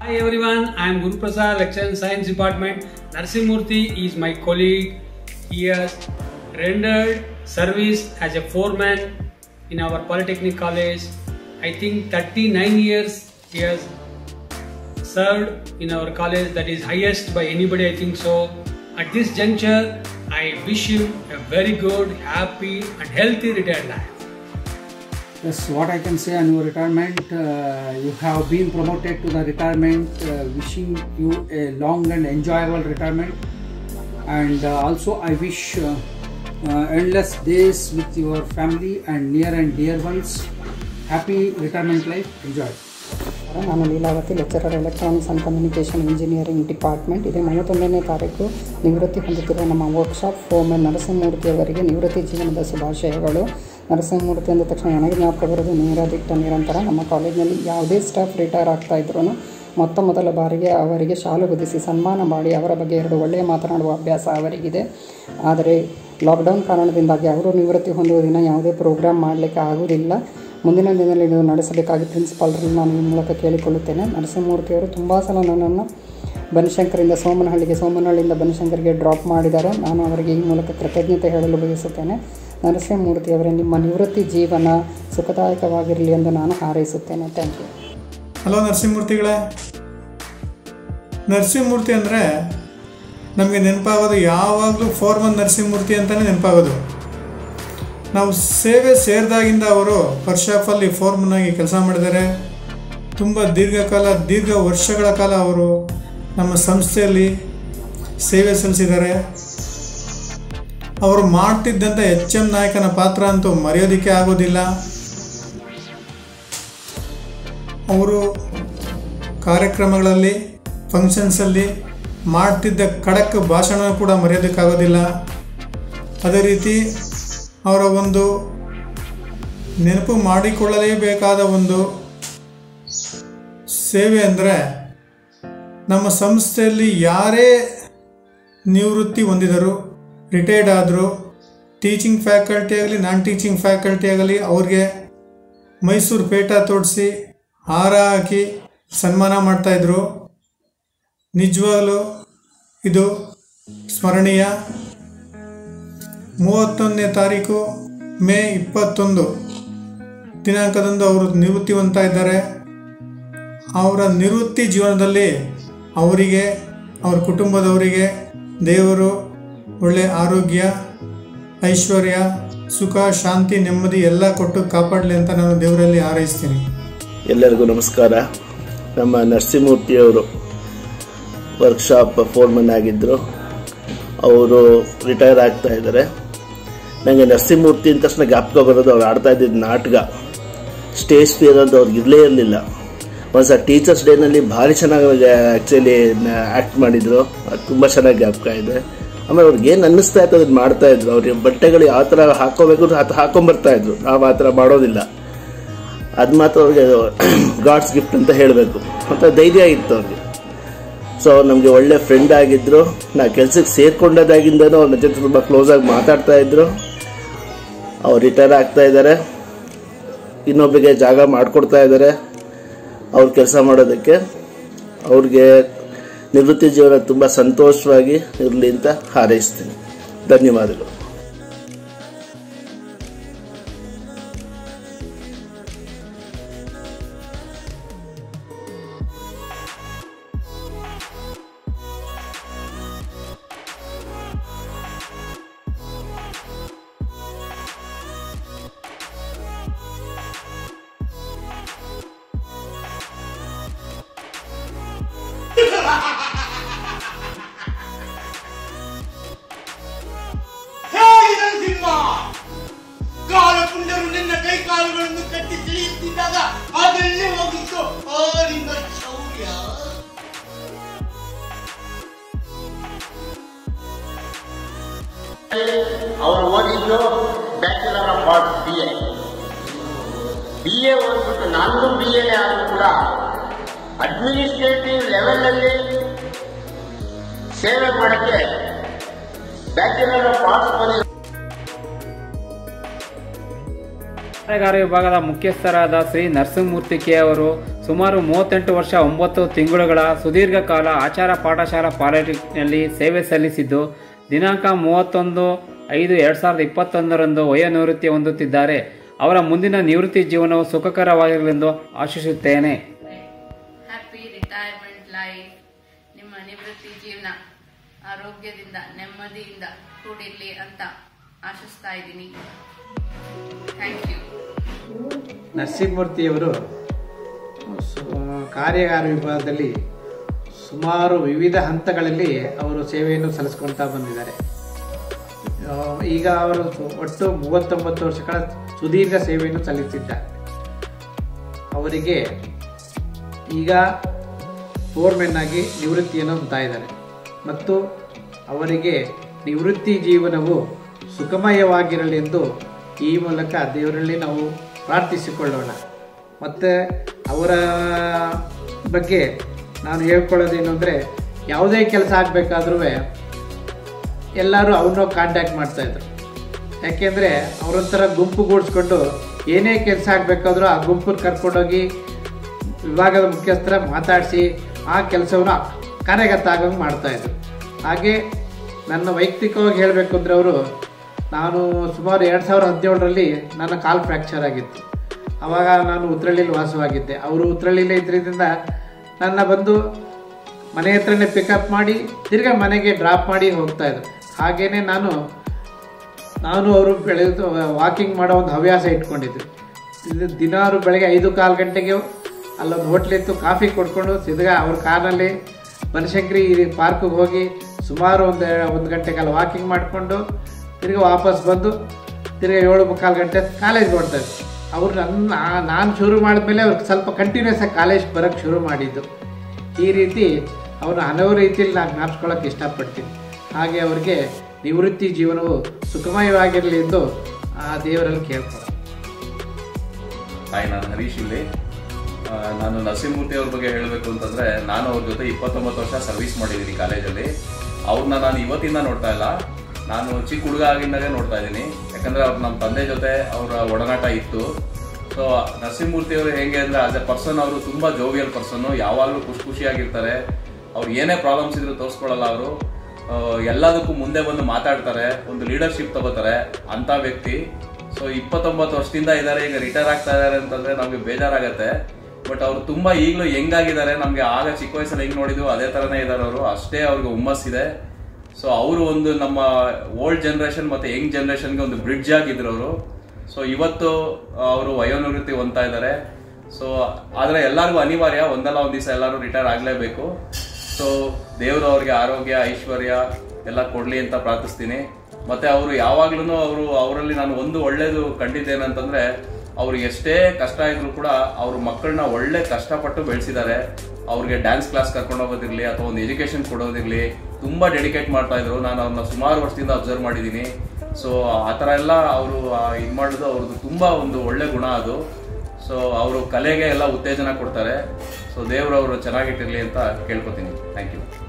Hi everyone, I am Guru Prasad, lecturer in science department. Narsimurthy is my colleague. He has rendered service as a foreman in our polytechnic college. I think 39 years he has served in our college that is highest by anybody I think so. At this juncture, I wish him a very good, happy and healthy retired life. Yes, what I can say on your retirement, uh, you have been promoted to the retirement. Uh, wishing you a long and enjoyable retirement, and uh, also I wish uh, uh, endless days with your family and near and dear ones. Happy retirement life. Enjoy. ನಾನು Leelavati lecturer electronics and communication engineering department ಇದೇ ಮೂವತ್ತೊಂದನೇ ತಾರೀಕು ನಿವೃತ್ತಿ ಹೊಂದುತ್ತಿರುವ ನಮ್ಮ workshop ಫೋಮನ್ Narasimhamurthy ಅವರಿಗೆ ನಿವೃತ್ತಿ ಜೀವನದ ಶುಭಾಶಯಗಳು ನರಸಿಂಹಮೂರ್ತಿ ಅಂದ ತಕ್ಷಣ ನನಗೆ ಜ್ಞಾಪಕ ಬರೋದು ನೇರದಿಟ್ಟ ನಿರಂತರ ನಮ್ಮ ಕಾಲೇಜಿನಲ್ಲಿ ಯಾವುದೇ ಸ್ಟಾಫ್ ರಿಟೈರ್ ಆಗ್ತಾ ಇದ್ರೂ ಮೊತ್ತ ಮೊದಲ ಬಾರಿಗೆ ಅವರಿಗೆ ಶಾಲು ಹೊದಿಸಿ ಸನ್ಮಾನ ಮಾಡಿ ಅವರ ಬಗ್ಗೆ ಎರಡು ಒಳ್ಳೆಯ ಮಾತನಾಡುವ ಅಭ್ಯಾಸ ಅವರಿಗಿದೆ ಆದರೆ ಲಾಕ್ಡೌನ್ ಕಾರಣದಿಂದಾಗಿ ಅವರು ನಿವೃತ್ತಿ ಹೊಂದುವ ದಿನ ಯಾವುದೇ ಪ್ರೋಗ್ರಾಮ್ ಮಾಡಲಿಕ್ಕೆ ಆಗುವುದಿಲ್ಲ ಮುಂದಿನ ದಿನದಲ್ಲಿ ಇದು ನಡೆಸಬೇಕಾಗಿ ಪ್ರಿನ್ಸಿಪಾಲ್ರಲ್ಲಿ ನಾನು ಈ ಮೂಲಕ ಕೇಳಿಕೊಳ್ಳುತ್ತೇನೆ ನರಸಿಂಹಮೂರ್ತಿಯವರು ತುಂಬ ಸಲ ನನ್ನನ್ನು ಬನಶಂಕರಿಂದ ಸೋಮನಹಳ್ಳಿಗೆ ಸೋಮನಹಳ್ಳಿಯಿಂದ ಬನಶಂಕರಿಗೆ ಡ್ರಾಪ್ ಮಾಡಿದ್ದಾರೆ ನಾನು ಅವರಿಗೆ ಈ ಮೂಲಕ ಕೃತಜ್ಞತೆ ಹೇಳಲು ಬಯಸುತ್ತೇನೆ ನರಸಿಂಹಮೂರ್ತಿಯವರೇ ನಿಮ್ಮ ನಿವೃತ್ತಿ ಜೀವನ ಸುಖದಾಯಕವಾಗಿರಲಿ ಎಂದು ನಾನು ಹಾರೈಸುತ್ತೇನೆ ಥ್ಯಾಂಕ್ ಯು ಹಲೋ ನರಸಿಂಹಮೂರ್ತಿಗಳೇ ನರಸಿಂಹಮೂರ್ತಿ ಅಂದರೆ ನಮಗೆ ನೆನಪಾಗೋದು ಯಾವಾಗಲೂ ಫೋರ್ಮನ್ ನರಸಿಂಹಮೂರ್ತಿ ಅಂತಲೇ ನೆನಪಾಗೋದು ನಾವು ಸೇವೆ ಸೇರಿದಾಗಿಂದ ಅವರು ವರ್ಷಾಫಲ್ಲಿ ಫೋರ್ಮನ್ ಆಗಿ ಕೆಲಸ ಮಾಡಿದ್ದಾರೆ ತುಂಬ ದೀರ್ಘಕಾಲ ದೀರ್ಘ ವರ್ಷಗಳ ಕಾಲ ಅವರು ನಮ್ಮ ಸಂಸ್ಥೆಯಲ್ಲಿ ಸೇವೆ ಸಲ್ಲಿಸಿದ್ದಾರೆ ಅವರು ಮಾಡ್ತಿದ್ದಂಥ ಎಚ್ ಎಂ ನಾಯಕನ ಪಾತ್ರ ಅಂತೂ ಮರೆಯೋದಕ್ಕೆ ಆಗೋದಿಲ್ಲ ಅವರು ಕಾರ್ಯಕ್ರಮಗಳಲ್ಲಿ ಫಂಕ್ಷನ್ಸಲ್ಲಿ ಮಾಡ್ತಿದ್ದ ಖಡಕ್ ಭಾಷಣ ಕೂಡ ಮರೆಯೋದಕ್ಕಾಗೋದಿಲ್ಲ ಅದೇ ರೀತಿ ಅವರ ಒಂದು ನೆನಪು ಮಾಡಿಕೊಳ್ಳಲೇಬೇಕಾದ ಒಂದು ಸೇವೆ ಅಂದರೆ ನಮ್ಮ ಸಂಸ್ಥೆಯಲ್ಲಿ ಯಾರೇ ನಿವೃತ್ತಿ ಹೊಂದಿದರು ರಿಟೈರ್ಡ್ ಆದರು ಟೀಚಿಂಗ್ ಫ್ಯಾಕಲ್ಟಿ ಆಗಲಿ ನಾನ್ ಟೀಚಿಂಗ್ ಫ್ಯಾಕಲ್ಟಿ ಆಗಲಿ ಅವ್ರಿಗೆ ಮೈಸೂರು ಪೇಟ ತೋಡಿಸಿ ಹಾರ ಹಾಕಿ ಸನ್ಮಾನ ಮಾಡ್ತಾಯಿದ್ರು ನಿಜವಾಗಲೂ ಇದು ಸ್ಮರಣೀಯ ಮೂವತ್ತೊಂದನೇ ತಾರೀಕು ಮೇ ಇಪ್ಪತ್ತೊಂದು ದಿನಾಂಕದಂದು ಅವರು ನಿವೃತ್ತಿ ಹೊಂದ್ತಾ ಇದ್ದಾರೆ ಅವರ ನಿವೃತ್ತಿ ಜೀವನದಲ್ಲಿ ಅವರಿಗೆ ಅವರ ಕುಟುಂಬದವರಿಗೆ ದೇವರು ಒಳ್ಳೆಯ ಆರೋಗ್ಯ ಐಶ್ವರ್ಯ ಸುಖ ಶಾಂತಿ ನೆಮ್ಮದಿ ಎಲ್ಲ ಕೊಟ್ಟು ಕಾಪಾಡಲಿ ಅಂತ ನಾನು ದೇವರಲ್ಲಿ ಹಾರೈಸ್ತೀನಿ ಎಲ್ಲರಿಗೂ ನಮಸ್ಕಾರ ನಮ್ಮ ನರಸಿಂಹಮೂರ್ತಿಯವರು ವರ್ಕ್ಶಾಪ್ ಫೋರ್ಮನ್ ಆಗಿದ್ದರು ಅವರು ರಿಟೈರ್ ಆಗ್ತಾ ಇದ್ದಾರೆ ನನಗೆ ನರಸಿಂಹಮೂರ್ತಿ ಅಂದ ತಕ್ಷಣ ಜ್ಞಾಪಕ ಬರೋದು ಅವ್ರು ಆಡ್ತಾ ಇದ್ದಿದ್ದು ನಾಟಕ ಸ್ಟೇಜ್ ಫಿಯರ್ ಅಂತ ಅವ್ರಿಗೆ ಇರಲೇ ಇರಲಿಲ್ಲ ಒಂದು ಸಲ ಟೀಚರ್ಸ್ ಡೇನಲ್ಲಿ ಭಾರಿ ಚೆನ್ನಾಗಿ ಆ್ಯಕ್ಚುಲಿ ಆ್ಯಕ್ಟ್ ಮಾಡಿದರು ಅದು ತುಂಬ ಚೆನ್ನಾಗಿ ಜ್ಞಾಪಕ ಇದೆ ಆಮೇಲೆ ಅವ್ರಿಗೆ ಏನು ಅನ್ನಿಸ್ತಾ ಇತ್ತು ಅದನ್ನು ಮಾಡ್ತಾ ಇದ್ರು ಅವ್ರಿಗೆ ಬಟ್ಟೆಗಳು ಯಾವ ಥರ ಹಾಕೋಬೇಕು ಅದು ಹಾಕೊಂಬರ್ತಾ ಇದ್ರು ನಾವು ಆ ಥರ ಮಾಡೋದಿಲ್ಲ ಅದು ಮಾತ್ರ ಅವ್ರಿಗೆ ಗಾಡ್ಸ್ ಗಿಫ್ಟ್ ಅಂತ ಹೇಳಬೇಕು ಮತ್ತು ಧೈರ್ಯ ಇತ್ತು ಅವ್ರಿಗೆ ಸೊ ನಮಗೆ ಒಳ್ಳೆ ಫ್ರೆಂಡ್ ಆಗಿದ್ದರು ನಾ ಕೆಲಸಕ್ಕೆ ಸೇರ್ಕೊಂಡದಾಗಿಂದನೂ ಅವ್ರ ಜೊತೆ ತುಂಬ ಕ್ಲೋಸಾಗಿ ಮಾತಾಡ್ತಾ ಇದ್ರು ಅವ್ರು ರಿಟೈರ್ ಆಗ್ತಾ ಇದ್ದಾರೆ ಇನ್ನೊಬ್ಬರಿಗೆ ಜಾಗ ಮಾಡಿಕೊಡ್ತಾ ಇದ್ದಾರೆ ಅವ್ರು ಕೆಲಸ ಮಾಡೋದಕ್ಕೆ ಅವ್ರಿಗೆ ನಿವೃತ್ತಿ ಜೀವನ ತುಂಬ ಸಂತೋಷವಾಗಿ ಇರಲಿ ಅಂತ ಹಾರೈಸ್ತೀನಿ ಧನ್ಯವಾದಗಳು ಹೇಳಿ ನರಸಿಂಹ ಕಾಲಪುಂಡರು ನಿನ್ನ ಕೈ ಕಾಲುಗಳನ್ನು ಕಟ್ಟಿ ತಿಳಿಯುತ್ತಿದ್ದಾಗ ಅದೆಲ್ಲೇ ಹೋಗಿತ್ತು ಆ ನಿನ್ನ ಶೌರ್ಯ ಅವರು ಓದಿದ್ದು bachelor of arts B A B A ಓದ್ಬಿಟ್ಟು ನಾನು ಬಿ ಎ ಆದರೂ ಕೂಡ ಅಡ್ಮಿನಿಸ್ಟ್ರೇಟಿವ್ ಲೆವೆಲಲ್ಲಿ ಸೇವೆ ಮಾಡೋಕ್ಕೆ ಬ್ಯಾಚುಲರ್ ಆಫ್ ಆರ್ಟ್ಸ್ ಓದಿ ಕಾರ್ಯಾಗಾರ ವಿಭಾಗದ ಮುಖ್ಯಸ್ಥರಾದ ಶ್ರೀ ನರಸಿಂಹಮೂರ್ತಿ ಕೆ ಅವರು ಸುಮಾರು ಮೂವತ್ತೆಂಟು ವರ್ಷ ಒಂಬತ್ತು ತಿಂಗಳುಗಳ ಸುದೀರ್ಘ ಕಾಲ ಆಚಾರ ಪಾಠಶಾಲಾ ಪಾಲಿಟೆಕ್ನಲ್ಲಿ ಸೇವೆ ಸಲ್ಲಿಸಿದ್ದು ದಿನಾಂಕ ಮೂವತ್ತೊಂದು ಐದು ಎರಡು ಸಾವಿರದ ಇಪ್ಪತ್ತೊಂದರಂದು ವಯೋನಿವೃತ್ತಿ ಹೊಂದುತ್ತಿದ್ದಾರೆ ಅವರ ಮುಂದಿನ ನಿವೃತ್ತಿ ಜೀವನವು ಸುಖಕರವಾಗಿರಲೆಂದು ಆಶಿಸುತ್ತೇನೆ ಹ್ಯಾಪಿ ರಿಟೈರ್ಮೆಂಟ್ ಲೈಫ್ ನಿಮ್ಮ ನಿವೃತ್ತಿ ಜೀವನ ಆರೋಗ್ಯದಿಂದ ನೆಮ್ಮದಿಯಿಂದ ಕೂಡಿರಲಿ ಅಂತ ಆಶಿಸ್ತಾ ಇದ್ದೀನಿ ಥ್ಯಾಂಕ್ ಯು ನರಸಿಂಹಮೂರ್ತಿಯವರು ಸು- ಕಾರ್ಯಾಗಾರ ವಿಭಾಗದಲ್ಲಿ ಸುಮಾರು ವಿವಿಧ ಹಂತಗಳಲ್ಲಿ ಅವರು ಸೇವೆಯನ್ನು ಸಲ್ಲಿಸ್ಕೊಳ್ತಾ ಬಂದಿದ್ದಾರೆ ಆ, ಈಗ ಅವರು ಸು- ಒಟ್ಟು ಮೂವತ್ತೊಂಬತ್ತು ವರ್ಷಗಳ ಸುದೀರ್ಘ ಸೇವೆಯನ್ನು ಸಲ್ಲಿಸಿದ್ದಾರೆ ಅವರಿಗೆ ಈಗ ಫೋರ್ಮೆನ್ ಆಗಿ ನಿವೃತ್ತಿಯನ್ನು ಹೊಂದ್ತಾ ಇದ್ದಾರೆ ಮತ್ತು ಅವರಿಗೆ ನಿವೃತ್ತಿ ಜೀವನವು ಸುಖಮಯವಾಗಿರಲೆಂದು ಈ ಮೂಲಕ ದೇವರಲ್ಲಿ ನಾವು ಪ್ರಾರ್ಥಿಸಿಕೊಳ್ಳೋಣ ಮತ್ತು ಅವರ ಬಗ್ಗೆ ನಾನು ಹೇಳ್ಕೊಳ್ಳೋದೇನು ಅಂದರೆ ಯಾವುದೇ ಕೆಲಸ ಆಗಬೇಕಾದ್ರೂ ಎಲ್ಲರೂ ಅವ್ರನ್ನ ಕಾಂಟ್ಯಾಕ್ಟ್ ಮಾಡ್ತಾಯಿದ್ರು ಯಾಕೆಂದರೆ ಅವರೊಂಥರ ಗುಂಪು ಗೂಡಿಸ್ಕೊಂಡು ಏನೇ ಕೆಲಸ ಆಗಬೇಕಾದ್ರೂ ಆ ಗುಂಪನ್ನು ಕರ್ಕೊಂಡೋಗಿ ವಿಭಾಗದ ಮುಖ್ಯಸ್ಥರ ಮಾತಾಡಿಸಿ ಆ ಕೆಲಸವನ್ನು ಕಾರ್ಯಗತ ಆಗೋಂಗೆ ಮಾಡ್ತಾಯಿದ್ರು ಹಾಗೆ ನನ್ನ ವೈಯಕ್ತಿಕವಾಗಿ ಹೇಳಬೇಕು ಅಂದರೆ ಅವರು ನಾನು ಸುಮಾರು ಎರಡು ಸಾವಿರದ ಹದಿನೇಳರಲ್ಲಿ ನನ್ನ ಕಾಲು ಫ್ರ್ಯಾಕ್ಚರ್ ಆಗಿತ್ತು ಆವಾಗ ನಾನು ಉತ್ರಳ್ಳಿಲಿ ವಾಸವಾಗಿದ್ದೆ ಅವರು ಉತ್ರಳ್ಳಿಲೇ ಇದ್ರಿಂದ ನನ್ನ ಬಂದು ಮನೆ ಹತ್ರನೇ ಪಿಕಪ್ ಮಾಡಿ ತಿರ್ಗಾ ಮನೆಗೆ ಡ್ರಾಪ್ ಮಾಡಿ ಹೋಗ್ತಾಯಿದ್ರು ಹಾಗೆಯೇ ನಾನು ನಾನು ಅವರು ಬೆಳೆದು ವಾಕಿಂಗ್ ಮಾಡೋ ಒಂದು ಹವ್ಯಾಸ ಇಟ್ಕೊಂಡಿದ್ದೆ ಇದು ದಿನಾರು ಬೆಳಗ್ಗೆ ಐದು ಕಾಲು ಗಂಟೆಗೆ ಅಲ್ಲೊಂದು ಹೋಟ್ಲಿತ್ತು ಕಾಫಿ ಕೊಡ್ಕೊಂಡು ತಿರ್ಗಾ ಅವ್ರ ಕಾರ್ನಲ್ಲಿ ಬನಶಂಕರಿ ಪಾರ್ಕಿಗೆ ಹೋಗಿ ಸುಮಾರು ಒಂದು ಒಂದು ಗಂಟೆ ಕಾಲ ವಾಕಿಂಗ್ ಮಾಡಿಕೊಂಡು ತಿರ್ಗಾ ವಾಪಸ್ ಬಂದು ತಿರ್ಗಾ ಏಳು ಮುಕ್ಕಾಲು ಗಂಟೆ ಕಾಲೇಜ್ಗೆ ಹೊಡ್ತಾರೆ ಅವ್ರು ನನ್ನ ನಾನು ಶುರು ಮಾಡಿದ್ಮೇಲೆ ಅವ್ರಿಗೆ ಸ್ವಲ್ಪ ಕಂಟಿನ್ಯೂಸ್ ಆಗಿ ಕಾಲೇಜ್ ಬರೋಕ್ಕೆ ಶುರು ಮಾಡಿದ್ದು ಈ ರೀತಿ ಅವ್ರನ್ನ ಹಲವು ರೀತಿಯಲ್ಲಿ ನಾನು ಜ್ಞಾಪಿಸ್ಕೊಳ್ಳೋಕೆ ಇಷ್ಟಪಡ್ತೀನಿ ಹಾಗೆ ಅವ್ರಿಗೆ ನಿವೃತ್ತಿ ಜೀವನವು ಸುಖಮಯವಾಗಿರಲಿ ಎಂದು ಆ ದೇವರಲ್ಲಿ ಕೇಳ್ಕೊಳ್ಳೋಣ ಹಾಯ್ ನಾನು ಹರೀಶ್ ಇಲ್ಲಿ ಆ, ನಾನು ನರಸಿಂಹಮೂರ್ತಿ ಅವ್ರ ಬಗ್ಗೆ ಹೇಳಬೇಕು ಅಂತಂದ್ರೆ ನಾನು ಅವ್ರ ಜೊತೆ ಇಪ್ಪತ್ತೊಂಬತ್ತು ವರ್ಷ ಸರ್ವಿಸ್ ಮಾಡಿದ್ದೀನಿ ಕಾಲೇಜಲ್ಲಿ ಅವ್ರನ್ನ ನಾನು ಇವತ್ತಿಂದ ನೋಡ್ತಾ ಇಲ್ಲ ನಾನು ಚಿಕ್ಕ ಹುಡುಗ ಆಗಿಂದಾಗೆ ನೋಡ್ತಾ ಇದ್ದೀನಿ ಯಾಕಂದ್ರೆ ಅವ್ರು ನಮ್ಮ ತಂದೆ ಜೊತೆ ಅವರ ಒಡನಾಟ ಇತ್ತು ಸೊ ನರಸಿಂಹಮೂರ್ತಿ ಅವರು ಹೇಗೆ ಅಂದ್ರೆ ಆಸ್ ಎ ಪರ್ಸನ್ ಅವರು ತುಂಬಾ ಜೋವಿಯಲ್ ಪರ್ಸನ್ ಯಾವಾಗಲೂ ಖುಷಿ ಖುಷಿಯಾಗಿರ್ತಾರೆ ಅವ್ರು ಏನೇ ಪ್ರಾಬ್ಲಮ್ಸ್ ಇದ್ರು ತೋರಿಸ್ಕೊಳ್ಳಲ್ಲ ಅವರು ಎಲ್ಲದಕ್ಕೂ ಮುಂದೆ ಬಂದು ಮಾತಾಡ್ತಾರೆ ಒಂದು ಲೀಡರ್ಶಿಪ್ ತಗೋತಾರೆ ಅಂತ ವ್ಯಕ್ತಿ ಸೊ ಇಪ್ಪತ್ತೊಂಬತ್ತು ವರ್ಷದಿಂದ ಇದ್ದಾರೆ ಈಗ ರಿಟೈರ್ ಆಗ್ತಾ ಇದ್ದಾರೆ ಅಂತಂದ್ರೆ ನಮಗೆ ಬೇಜಾರಾಗತ್ತೆ ಬಟ್ ಅವ್ರು ತುಂಬಾ ಈಗಲೂ ಹೆಂಗಾಗಿದ್ದಾರೆ ನಮಗೆ ಆಗ ಚಿಕ್ಕ ವಯಸ್ಸಲ್ಲಿ ಹೆಂಗ್ ನೋಡಿದ್ವು ಅದೇ ತರನೇ ಇದ್ದಾರೆ ಅವರು ಅಷ್ಟೇ ಅವ್ರಿಗೆ ಹುಮ್ಮಸ್ಸಿದೆ ಸೊ ಅವರು ಒಂದು ನಮ್ಮ ಓಲ್ಡ್ ಜನರೇಷನ್ ಮತ್ತೆ ಯಂಗ್ ಜನರೇಷನ್ಗೆ ಒಂದು ಬ್ರಿಡ್ಜ್ ಆಗಿದ್ರು ಅವರು ಸೊ ಇವತ್ತು ಅವರು ವಯೋನಿವೃತ್ತಿ ಹೊಂದ್ತಾ ಇದ್ದಾರೆ ಸೊ ಆದ್ರೆ ಎಲ್ಲರಿಗೂ ಅನಿವಾರ್ಯ ಒಂದಲ್ಲ ಒಂದ್ ದಿವಸ ಎಲ್ಲರೂ ರಿಟೈರ್ ಆಗ್ಲೇಬೇಕು ಸೊ ದೇವರು ಅವ್ರಿಗೆ ಆರೋಗ್ಯ ಐಶ್ವರ್ಯ ಎಲ್ಲ ಕೊಡ್ಲಿ ಅಂತ ಪ್ರಾರ್ಥಿಸ್ತೀನಿ ಮತ್ತೆ ಅವರು ಯಾವಾಗ್ಲೂ ಅವರು ಅವರಲ್ಲಿ ನಾನು ಒಂದು ಒಳ್ಳೇದು ಕಂಡಿದ್ದೇನಂತಂದ್ರೆ ಅವ್ರು ಎಷ್ಟೇ ಕಷ್ಟ ಇದ್ರು ಕೂಡ ಅವ್ರ ಮಕ್ಕಳನ್ನ ಒಳ್ಳೆ ಕಷ್ಟಪಟ್ಟು ಬೆಳೆಸಿದ್ದಾರೆ ಅವ್ರಿಗೆ ಡ್ಯಾನ್ಸ್ ಕ್ಲಾಸ್ ಕರ್ಕೊಂಡು ಹೋಗೋದಿರ್ಲಿ ಅಥವಾ ಒಂದು ಎಜುಕೇಶನ್ ಕೊಡೋದಿರ್ಲಿ ತುಂಬಾ ಡೆಡಿಕೇಟ್ ಮಾಡ್ತಾ ಇದ್ರು ನಾನು ಅವ್ರನ್ನ ಸುಮಾರು ವರ್ಷದಿಂದ ಅಬ್ಸರ್ವ್ ಮಾಡಿದ್ದೀನಿ ಸೊ ಆ ಥರ ಎಲ್ಲ ಅವರು ಇದು ಮಾಡೋದು ಅವ್ರದ್ದು ತುಂಬಾ ಒಂದು ಒಳ್ಳೆ ಗುಣ ಅದು ಸೊ ಅವರು ಕಲೆಗೆ ಎಲ್ಲ ಉತ್ತೇಜನ ಕೊಡ್ತಾರೆ ಸೊ ದೇವರು ಅವರು ಚೆನ್ನಾಗಿಟ್ಟಿರ್ಲಿ ಅಂತ ಕೇಳ್ಕೊತೀನಿ ಥ್ಯಾಂಕ್ ಯು